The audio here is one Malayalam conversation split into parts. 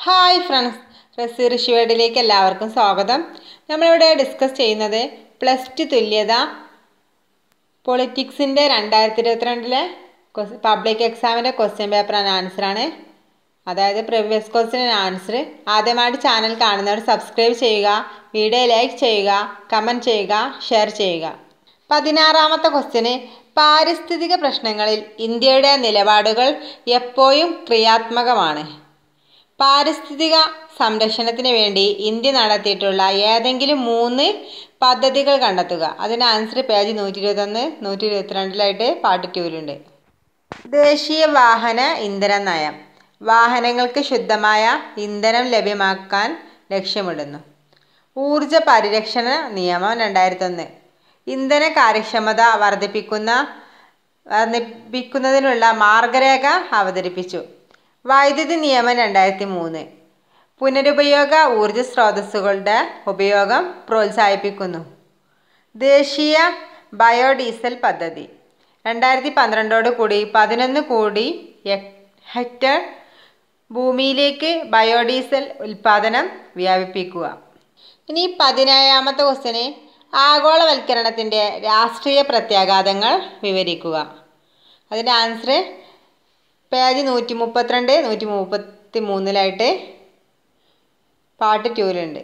ഹായ് ഫ്രണ്ട്സ് റസി ഋഷിവേഡിലേക്ക് എല്ലാവർക്കും സ്വാഗതം നമ്മളിവിടെ ഡിസ്കസ് ചെയ്യുന്നത് പ്ലസ് ടു തുല്യത പൊളിറ്റിക്സിൻ്റെ രണ്ടായിരത്തി ഇരുപത്തിരണ്ടിലെ പബ്ലിക് എക്സാമിൻ്റെ ക്വസ്റ്റ്യൻ പേപ്പർ ആൻഡ് ആൻസറാണ് അതായത് പ്രീവിയസ് ക്വസ്റ്റ്യൻ ആൻസർ ആദ്യമായിട്ട് ചാനൽ കാണുന്നവർ സബ്സ്ക്രൈബ് ചെയ്യുക വീഡിയോ ലൈക്ക് ചെയ്യുക കമൻറ്റ് ചെയ്യുക ഷെയർ ചെയ്യുക പതിനാറാമത്തെ ക്വസ്റ്റ്യന് പാരിസ്ഥിതിക പ്രശ്നങ്ങളിൽ ഇന്ത്യയുടെ നിലപാടുകൾ എപ്പോഴും ക്രിയാത്മകമാണ് പാരിസ്ഥിതിക സംരക്ഷണത്തിന് വേണ്ടി ഇന്ത്യ നടത്തിയിട്ടുള്ള ഏതെങ്കിലും മൂന്ന് പദ്ധതികൾ കണ്ടെത്തുക അതിന് ആൻസർ പേജ് നൂറ്റി ഇരുപത്തൊന്ന് നൂറ്റി ഇരുപത്തിരണ്ടിലായിട്ട് പാർട്ട് ടൂവിലുണ്ട് ദേശീയ വാഹന ഇന്ധന നയം വാഹനങ്ങൾക്ക് ശുദ്ധമായ ഇന്ധനം ലഭ്യമാക്കാൻ ലക്ഷ്യമിടുന്നു ഊർജ പരിരക്ഷണ നിയമം രണ്ടായിരത്തൊന്ന് ഇന്ധന കാര്യക്ഷമത വർദ്ധിപ്പിക്കുന്ന വർദ്ധിപ്പിക്കുന്നതിനുള്ള മാർഗരേഖ അവതരിപ്പിച്ചു വൈദ്യുതി നിയമം രണ്ടായിരത്തി മൂന്ന് പുനരുപയോഗ ഊർജ സ്രോതസ്സുകളുടെ ഉപയോഗം പ്രോത്സാഹിപ്പിക്കുന്നു ദേശീയ ബയോഡീസൽ പദ്ധതി രണ്ടായിരത്തി പന്ത്രണ്ടോട് കൂടി പതിനൊന്ന് കോടി ഹെക്ടർ ഭൂമിയിലേക്ക് ബയോഡീസൽ ഉൽപ്പാദനം വ്യാപിപ്പിക്കുക ഇനി പതിനേഴാമത്തെ ക്വസ്റ്റ്യന് ആഗോളവൽക്കരണത്തിൻ്റെ രാഷ്ട്രീയ പ്രത്യാഘാതങ്ങൾ വിവരിക്കുക അതിൻ്റെ ആൻസർ പേജ് നൂറ്റി മുപ്പത്തിരണ്ട് നൂറ്റി മുപ്പത്തി മൂന്നിലായിട്ട് പാർട്ട് ടൂവിലുണ്ട്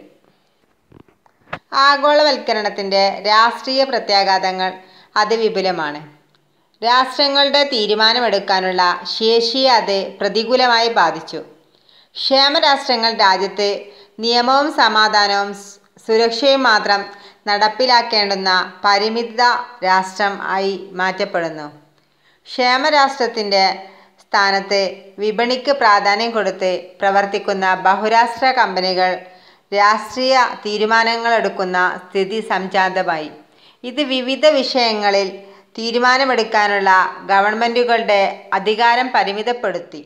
ആഗോളവൽക്കരണത്തിൻ്റെ രാഷ്ട്രീയ പ്രത്യാഘാതങ്ങൾ അതിവിപുലമാണ് രാഷ്ട്രങ്ങളുടെ തീരുമാനമെടുക്കാനുള്ള ശേഷിയെ അത് പ്രതികൂലമായി ബാധിച്ചു ക്ഷേമരാഷ്ട്രങ്ങൾ രാജ്യത്ത് നിയമവും സമാധാനവും സുരക്ഷയും മാത്രം നടപ്പിലാക്കേണ്ടുന്ന പരിമിത രാഷ്ട്രം ആയി മാറ്റപ്പെടുന്നു ക്ഷേമരാഷ്ട്രത്തിൻ്റെ സ്ഥാനത്ത് വിപണിക്ക് പ്രാധാന്യം കൊടുത്ത് പ്രവർത്തിക്കുന്ന ബഹുരാഷ്ട്ര കമ്പനികൾ രാഷ്ട്രീയ തീരുമാനങ്ങളെടുക്കുന്ന സ്ഥിതി സംജാതമായി ഇത് വിവിധ വിഷയങ്ങളിൽ തീരുമാനമെടുക്കാനുള്ള ഗവൺമെൻറ്റുകളുടെ അധികാരം പരിമിതപ്പെടുത്തി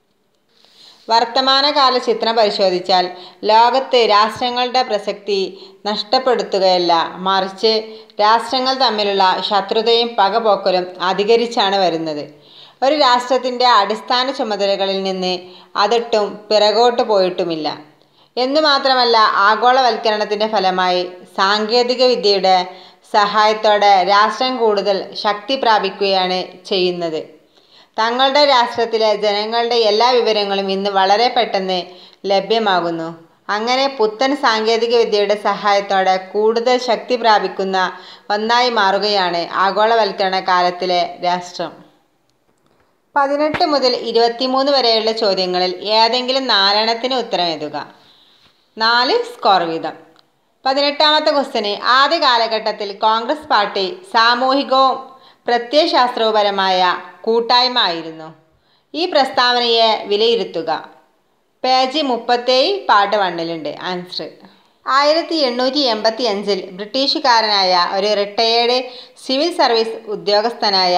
വർത്തമാനകാല ചിത്രം പരിശോധിച്ചാൽ ലോകത്ത് രാഷ്ട്രങ്ങളുടെ പ്രസക്തി നഷ്ടപ്പെടുത്തുകയല്ല മറിച്ച് രാഷ്ട്രങ്ങൾ തമ്മിലുള്ള ശത്രുതയും പകപോക്കലും അധികരിച്ചാണ് വരുന്നത് ഒരു രാഷ്ട്രത്തിൻ്റെ അടിസ്ഥാന ചുമതലകളിൽ നിന്ന് അതൊട്ടും പിറകോട്ട് പോയിട്ടുമില്ല എന്നു മാത്രമല്ല ആഗോളവൽക്കരണത്തിൻ്റെ ഫലമായി സാങ്കേതിക വിദ്യയുടെ സഹായത്തോടെ രാഷ്ട്രം കൂടുതൽ ശക്തി പ്രാപിക്കുകയാണ് ചെയ്യുന്നത് തങ്ങളുടെ രാഷ്ട്രത്തിലെ ജനങ്ങളുടെ എല്ലാ വിവരങ്ങളും ഇന്ന് വളരെ പെട്ടെന്ന് ലഭ്യമാകുന്നു അങ്ങനെ പുത്തൻ സാങ്കേതിക വിദ്യയുടെ സഹായത്തോടെ കൂടുതൽ ശക്തി പ്രാപിക്കുന്ന ഒന്നായി മാറുകയാണ് ആഗോളവൽക്കരണ കാലത്തിലെ രാഷ്ട്രം പതിനെട്ട് മുതൽ ഇരുപത്തിമൂന്ന് വരെയുള്ള ചോദ്യങ്ങളിൽ ഏതെങ്കിലും നാലെണ്ണത്തിന് ഉത്തരം എഴുതുക നാല് സ്കോർ വീതം പതിനെട്ടാമത്തെ ക്വസ്റ്റ്യന് ആദ്യ കാലഘട്ടത്തിൽ കോൺഗ്രസ് പാർട്ടി സാമൂഹികവും പ്രത്യയശാസ്ത്രപരമായ കൂട്ടായ്മ ആയിരുന്നു ഈ പ്രസ്താവനയെ വിലയിരുത്തുക പേജ് മുപ്പത്തേഴ് പാട്ട് വണ്ണിലുണ്ട് ആൻസർ ആയിരത്തി എണ്ണൂറ്റി എൺപത്തി അഞ്ചിൽ ബ്രിട്ടീഷുകാരനായ ഒരു റിട്ടയേർഡ് സിവിൽ സർവീസ് ഉദ്യോഗസ്ഥനായ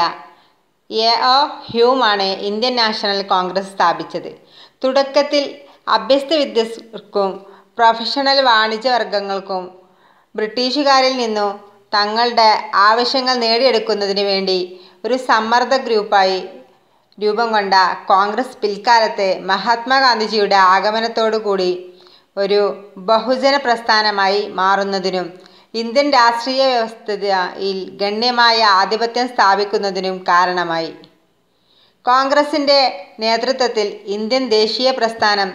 എ ഒ ഹ്യൂമാണ് ഇന്ത്യൻ നാഷണൽ കോൺഗ്രസ് സ്ഥാപിച്ചത് തുടക്കത്തിൽ അഭ്യസ്ത വിദ്യർക്കും പ്രൊഫഷണൽ വാണിജ്യവർഗങ്ങൾക്കും ബ്രിട്ടീഷുകാരിൽ നിന്നും തങ്ങളുടെ ആവശ്യങ്ങൾ നേടിയെടുക്കുന്നതിന് വേണ്ടി ഒരു സമ്മർദ്ദ ഗ്രൂപ്പായി രൂപം കൊണ്ട കോൺഗ്രസ് പിൽക്കാലത്ത് മഹാത്മാഗാന്ധിജിയുടെ ആഗമനത്തോടുകൂടി ഒരു ബഹുജന പ്രസ്ഥാനമായി മാറുന്നതിനും ഇന്ത്യൻ രാഷ്ട്രീയ വ്യവസ്ഥയിൽ ഗണ്യമായ ആധിപത്യം സ്ഥാപിക്കുന്നതിനും കാരണമായി കോൺഗ്രസിൻ്റെ നേതൃത്വത്തിൽ ഇന്ത്യൻ ദേശീയ പ്രസ്ഥാനം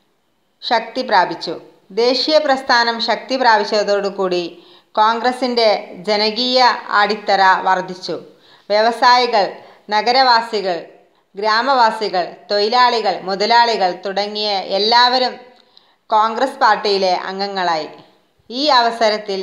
ശക്തി പ്രാപിച്ചു ദേശീയ പ്രസ്ഥാനം ശക്തി പ്രാപിച്ചതോടുകൂടി കോൺഗ്രസിൻ്റെ ജനകീയ അടിത്തറ വർദ്ധിച്ചു വ്യവസായികൾ നഗരവാസികൾ ഗ്രാമവാസികൾ തൊഴിലാളികൾ മുതലാളികൾ തുടങ്ങിയ എല്ലാവരും കോൺഗ്രസ് പാർട്ടിയിലെ അംഗങ്ങളായി ഈ അവസരത്തിൽ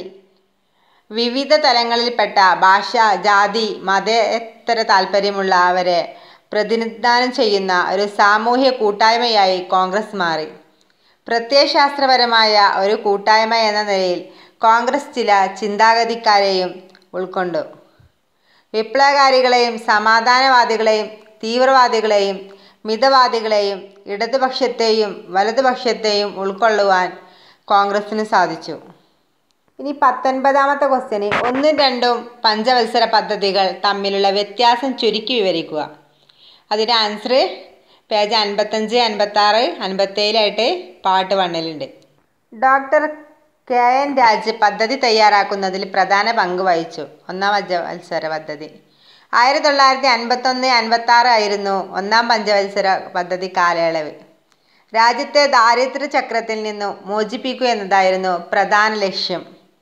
വിവിധ തലങ്ങളിൽപ്പെട്ട ഭാഷ ജാതി മതേതര താല്പര്യമുള്ളവരെ പ്രതിനിധാനം ചെയ്യുന്ന ഒരു സാമൂഹ്യ കൂട്ടായ്മയായി കോൺഗ്രസ് മാറി പ്രത്യയശാസ്ത്രപരമായ ഒരു കൂട്ടായ്മ എന്ന നിലയിൽ കോൺഗ്രസ് ചില ചിന്താഗതിക്കാരെയും ഉൾക്കൊണ്ടു വിപ്ലവകാരികളെയും സമാധാനവാദികളെയും തീവ്രവാദികളെയും മിതവാദികളെയും ഇടതുപക്ഷത്തെയും വലതുപക്ഷത്തെയും ഉൾക്കൊള്ളുവാൻ കോൺഗ്രസ്സിന് സാധിച്ചു ഇനി പത്തൊൻപതാമത്തെ ക്വസ്റ്റ്യന് ഒന്നും രണ്ടും പഞ്ചവത്സര പദ്ധതികൾ തമ്മിലുള്ള വ്യത്യാസം ചുരുക്കി വിവരിക്കുക അതിൻ്റെ ആൻസർ പേജ് അൻപത്തഞ്ച് അൻപത്താറ് അൻപത്തേഴിലായിട്ട് പാട്ട് വണ്ണലുണ്ട് ഡോക്ടർ കെ എൻ രാജ് പദ്ധതി തയ്യാറാക്കുന്നതിൽ പ്രധാന പങ്ക് വഹിച്ചു ഒന്നാം പഞ്ചവത്സര പദ്ധതി ആയിരത്തി തൊള്ളായിരത്തി അൻപത്തൊന്ന് അൻപത്തി ആറ് ആയിരുന്നു ഒന്നാം പഞ്ചവത്സര പദ്ധതി കാലയളവ് രാജ്യത്തെ ദാരിദ്ര്യ ചക്രത്തിൽ നിന്നും മോചിപ്പിക്കുക എന്നതായിരുന്നു പ്രധാന ലക്ഷ്യം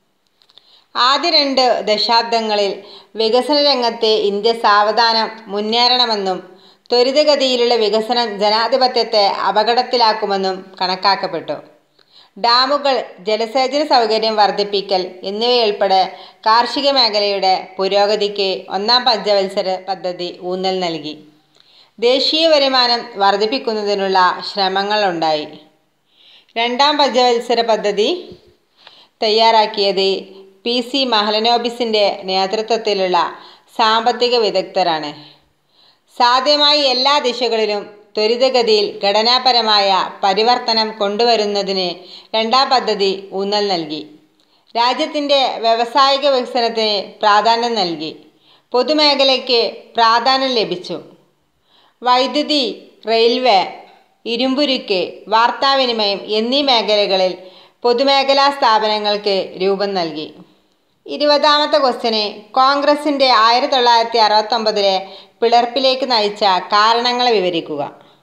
ആദ്യ രണ്ട് ദശാബ്ദങ്ങളിൽ വികസന രംഗത്തെ ഇന്ത്യ സാവധാനം മുന്നേറണമെന്നും ത്വരിതഗതിയിലുള്ള വികസനം ജനാധിപത്യത്തെ അപകടത്തിലാക്കുമെന്നും കണക്കാക്കപ്പെട്ടു ഡാമുകൾ ജലസേചന സൗകര്യം വർദ്ധിപ്പിക്കൽ എന്നിവയുൾപ്പെടെ കാർഷിക മേഖലയുടെ പുരോഗതിക്ക് ഒന്നാം പഞ്ചവത്സര പദ്ധതി ഊന്നൽ നൽകി ദേശീയ വരുമാനം വർദ്ധിപ്പിക്കുന്നതിനുള്ള ശ്രമങ്ങളുണ്ടായി രണ്ടാം പഞ്ചവത്സര പദ്ധതി തയ്യാറാക്കിയത് പി സി മഹലനോബിസിൻ്റെ നേതൃത്വത്തിലുള്ള സാമ്പത്തിക വിദഗ്ധരാണ് സാധ്യമായ എല്ലാ ദിശകളിലും ത്വരിതഗതിയിൽ ഘടനാപരമായ പരിവർത്തനം കൊണ്ടുവരുന്നതിന് രണ്ടാം പദ്ധതി ഊന്നൽ നൽകി രാജ്യത്തിൻ്റെ വ്യാവസായിക വികസനത്തിന് പ്രാധാന്യം നൽകി പൊതുമേഖലയ്ക്ക് പ്രാധാന്യം ലഭിച്ചു വൈദ്യുതി റെയിൽവേ ഇരുമ്പുരുക്ക് വാർത്താവിനിമയം എന്നീ മേഖലകളിൽ പൊതുമേഖലാ സ്ഥാപനങ്ങൾക്ക് രൂപം നൽകി ഇരുപതാമത്തെ ക്വസ്റ്റ്യന് കോൺഗ്രസിൻ്റെ ആയിരത്തി തൊള്ളായിരത്തി അറുപത്തൊമ്പതിലെ പിളർപ്പിലേക്ക് നയിച്ച കാരണങ്ങളെ വിവരിക്കുക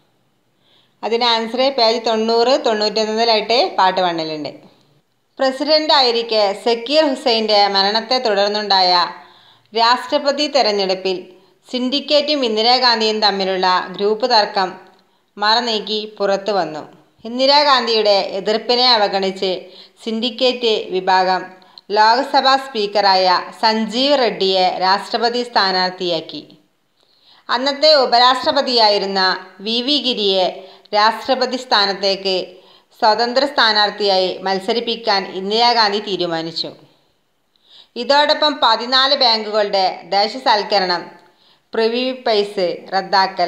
അതിന് ആൻസർ പേജ് തൊണ്ണൂറ് തൊണ്ണൂറ്റൊന്നിലായിട്ട് പാട്ട് വണ്ണലുണ്ട് പ്രസിഡന്റ് ആയിരിക്കെ സക്കീർ ഹുസൈൻ്റെ മരണത്തെ തുടർന്നുണ്ടായ രാഷ്ട്രപതി തെരഞ്ഞെടുപ്പിൽ സിൻഡിക്കേറ്റും ഇന്ദിരാഗാന്ധിയും തമ്മിലുള്ള ഗ്രൂപ്പ് തർക്കം മറനീക്കി പുറത്തു വന്നു ഇന്ദിരാഗാന്ധിയുടെ എതിർപ്പിനെ അവഗണിച്ച് സിൻഡിക്കേറ്റ് വിഭാഗം ലോക്സഭാ സ്പീക്കറായ സഞ്ജീവ് റെഡ്ഡിയെ രാഷ്ട്രപതി സ്ഥാനാർത്ഥിയാക്കി അന്നത്തെ ഉപരാഷ്ട്രപതിയായിരുന്ന വി വി ഗിരിയെ രാഷ്ട്രപതി സ്ഥാനത്തേക്ക് സ്വതന്ത്ര സ്ഥാനാർത്ഥിയായി മത്സരിപ്പിക്കാൻ ഇന്ദിരാഗാന്ധി തീരുമാനിച്ചു ഇതോടൊപ്പം പതിനാല് ബാങ്കുകളുടെ ദേശസൽക്കരണം പ്രിവിപൈസ് റദ്ദാക്കൽ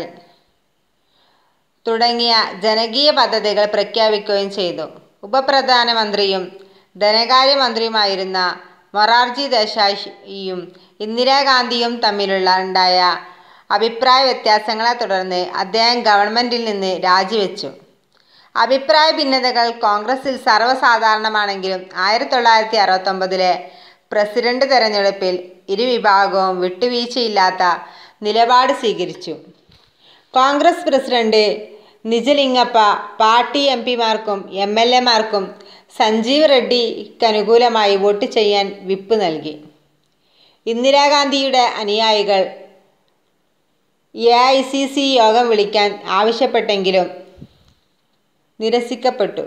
തുടങ്ങിയ ജനകീയ പദ്ധതികൾ പ്രഖ്യാപിക്കുകയും ചെയ്തു ഉപപ്രധാനമന്ത്രിയും ധനകാര്യമന്ത്രിയുമായിരുന്ന മൊറാർജി ദേശായിയും ഇന്ദിരാഗാന്ധിയും തമ്മിലുള്ള ഉണ്ടായ അഭിപ്രായ വ്യത്യാസങ്ങളെ തുടർന്ന് അദ്ദേഹം ഗവൺമെൻറ്റിൽ നിന്ന് രാജിവെച്ചു അഭിപ്രായ ഭിന്നതകൾ കോൺഗ്രസിൽ സർവ്വസാധാരണമാണെങ്കിലും ആയിരത്തി തൊള്ളായിരത്തി അറുപത്തൊമ്പതിലെ പ്രസിഡന്റ് തെരഞ്ഞെടുപ്പിൽ ഇരുവിഭാഗവും വിട്ടുവീഴ്ചയില്ലാത്ത നിലപാട് സ്വീകരിച്ചു കോൺഗ്രസ് പ്രസിഡന്റ് നിജലിംഗപ്പ പാർട്ടി എം പിമാർക്കും എം എൽ എമാർക്കും സഞ്ജീവ് റെഡ്ഡിക്കനുകൂലമായി വോട്ട് ചെയ്യാൻ വിപ്പ് നൽകി ഇന്ദിരാഗാന്ധിയുടെ അനുയായികൾ എ ഐ സി സി യോഗം വിളിക്കാൻ ആവശ്യപ്പെട്ടെങ്കിലും നിരസിക്കപ്പെട്ടു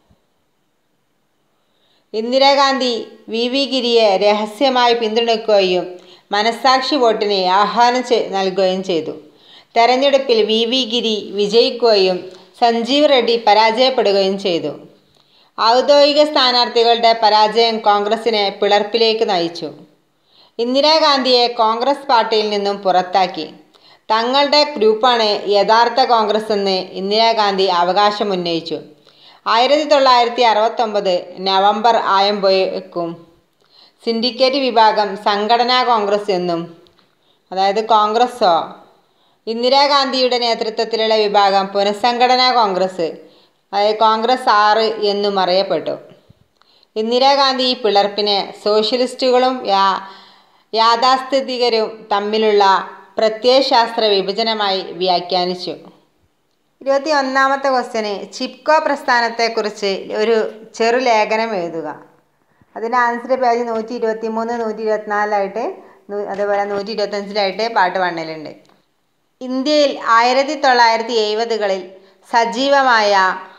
ഇന്ദിരാഗാന്ധി വി വി ഗിരിയെ രഹസ്യമായി പിന്തുണയ്ക്കുകയും മനസാക്ഷി വോട്ടിന് ആഹ്വാനം നൽകുകയും ചെയ്തു തെരഞ്ഞെടുപ്പിൽ വി വി ഗിരി വിജയിക്കുകയും സഞ്ജീവ് റെഡ്ഡി പരാജയപ്പെടുകയും ചെയ്തു ഔദ്യോഗിക സ്ഥാനാർത്ഥികളുടെ പരാജയം കോൺഗ്രസിനെ പിളർപ്പിലേക്ക് നയിച്ചു ഇന്ദിരാഗാന്ധിയെ കോൺഗ്രസ് പാർട്ടിയിൽ നിന്നും പുറത്താക്കി തങ്ങളുടെ ഗ്രൂപ്പാണ് യഥാർത്ഥ കോൺഗ്രസ് എന്ന് ഇന്ദിരാഗാന്ധി അവകാശമുന്നയിച്ചു ആയിരത്തി തൊള്ളായിരത്തി അറുപത്തൊമ്പത് നവംബർ ആയമ്പോഴേക്കും സിൻഡിക്കേറ്റ് വിഭാഗം സംഘടനാ കോൺഗ്രസ് എന്നും അതായത് കോൺഗ്രസ്സോ ഇന്ദിരാഗാന്ധിയുടെ നേതൃത്വത്തിലുള്ള വിഭാഗം പുനഃസംഘടനാ കോൺഗ്രസ് അതായത് കോൺഗ്രസ് ആറ് എന്നും അറിയപ്പെട്ടു ഇന്ദിരാഗാന്ധി ഈ പിളർപ്പിനെ സോഷ്യലിസ്റ്റുകളും യാ യാഥാസ്ഥിതികരും തമ്മിലുള്ള പ്രത്യയശാസ്ത്ര വിഭജനമായി വ്യാഖ്യാനിച്ചു ഇരുപത്തി ഒന്നാമത്തെ ക്വസ്റ്റ്യന് ചിപ്കോ പ്രസ്ഥാനത്തെക്കുറിച്ച് ഒരു ചെറുലേഖനം എഴുതുക അതിൻ്റെ ആൻസർ പേജ് നൂറ്റി ഇരുപത്തി മൂന്ന് നൂറ്റി ഇരുപത്തിനാലിലായിട്ട് അതേപോലെ നൂറ്റി ഇരുപത്തഞ്ചിലായിട്ട് പാട്ട് വണ്ണലുണ്ട് ഇന്ത്യയിൽ ആയിരത്തി തൊള്ളായിരത്തി എഴുപതുകളിൽ സജീവമായ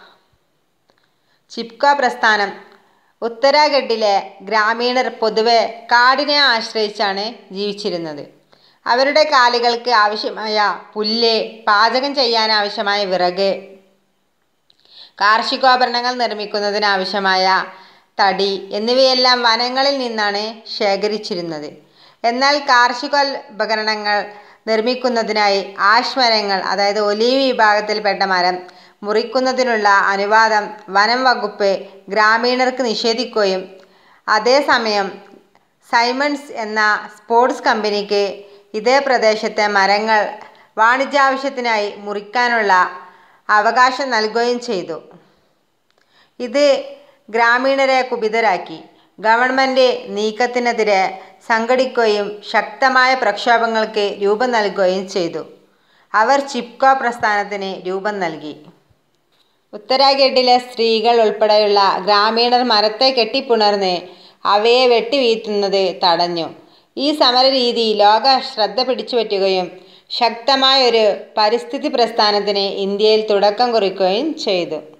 ചിപ്കോ പ്രസ്ഥാനം ഉത്തരാഖണ്ഡിലെ ഗ്രാമീണർ പൊതുവെ കാടിനെ ആശ്രയിച്ചാണ് ജീവിച്ചിരുന്നത് അവരുടെ കാലികൾക്ക് ആവശ്യമായ പുല്ല് പാചകം ചെയ്യാൻ ആവശ്യമായ വിറക് കാർഷികോപകരണങ്ങൾ നിർമ്മിക്കുന്നതിന് ആവശ്യമായ തടി എന്നിവയെല്ലാം വനങ്ങളിൽ നിന്നാണ് ശേഖരിച്ചിരുന്നത് എന്നാൽ കാർഷികോപകരണങ്ങൾ നിർമ്മിക്കുന്നതിനായി ആഷ് മരങ്ങൾ അതായത് ഒലീവ് വിഭാഗത്തിൽപ്പെട്ട മരം മുറിക്കുന്നതിനുള്ള അനുവാദം വനം വകുപ്പ് ഗ്രാമീണർക്ക് നിഷേധിക്കുകയും അതേസമയം സൈമൺസ് എന്ന സ്പോർട്സ് കമ്പനിക്ക് ഇതേ പ്രദേശത്തെ മരങ്ങൾ വാണിജ്യാവശ്യത്തിനായി മുറിക്കാനുള്ള അവകാശം നൽകുകയും ചെയ്തു ഇത് ഗ്രാമീണരെ കുപിതരാക്കി ഗവൺമെൻറ് നീക്കത്തിനെതിരെ സംഘടിക്കുകയും ശക്തമായ പ്രക്ഷോഭങ്ങൾക്ക് രൂപം നൽകുകയും ചെയ്തു അവർ ചിപ്കോ പ്രസ്ഥാനത്തിന് രൂപം നൽകി ഉത്തരാഖണ്ഡിലെ സ്ത്രീകൾ ഉൾപ്പെടെയുള്ള ഗ്രാമീണർ മരത്തെ കെട്ടിപ്പുണർന്ന് അവയെ വെട്ടിവീഴ്ത്തുന്നത് തടഞ്ഞു ഈ സമരരീതി ലോക ശ്രദ്ധ പിടിച്ചുപറ്റുകയും ശക്തമായ ഒരു പരിസ്ഥിതി പ്രസ്ഥാനത്തിന് ഇന്ത്യയിൽ തുടക്കം കുറിക്കുകയും ചെയ്തു